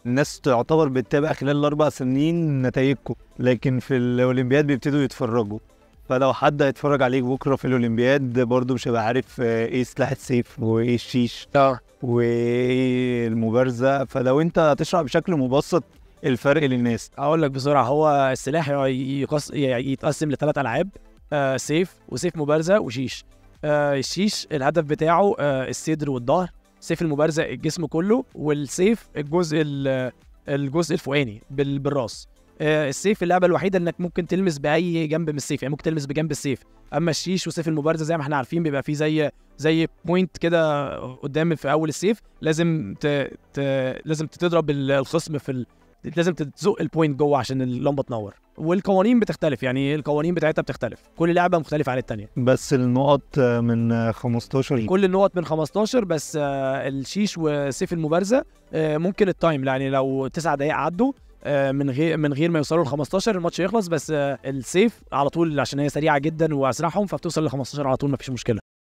الناس تعتبر بتتابع خلال الاربع سنين نتائجكم لكن في الاولمبياد بيبتدوا يتفرجوا فلو حد هيتفرج عليك بكره في الاولمبياد برضه مش هيبقى عارف آه، ايه سلاح السيف وايه الشيش اه وايه المبارزه فلو انت هتشرح بشكل مبسط الفرق للناس اقول لك بسرعه هو السلاح يقص... يتقسم لثلاث العاب آه سيف وسيف مبارزه وشيش آه الشيش الهدف بتاعه آه الصدر والظهر سيف المبارزه الجسم كله والسيف الجزء ال- الجزء الفوقاني بال... بالراس آه السيف اللعبه الوحيده انك ممكن تلمس باي جنب من السيف يعني ممكن تلمس بجنب السيف اما الشيش وسيف المبارزه زي ما احنا عارفين بيبقى فيه زي زي بوينت كده قدام في اول السيف لازم ت... ت... لازم تضرب الخصم في ال... لازم تزق البوينت جوه عشان اللمبه تنور والقوانين بتختلف يعني القوانين بتاعتها بتختلف كل لعبه مختلفه عن التانية بس النقط آه، من آه، 15 كل النقط من 15 بس آه، الشيش وسيف المبارزه آه، ممكن التايم يعني لو 9 دقائق عدوا آه، من غير من غير ما يوصلوا ل 15 الماتش يخلص بس آه، السيف على طول عشان هي سريعه جدا واسرعهم فبتوصل ل 15 على طول مفيش مشكله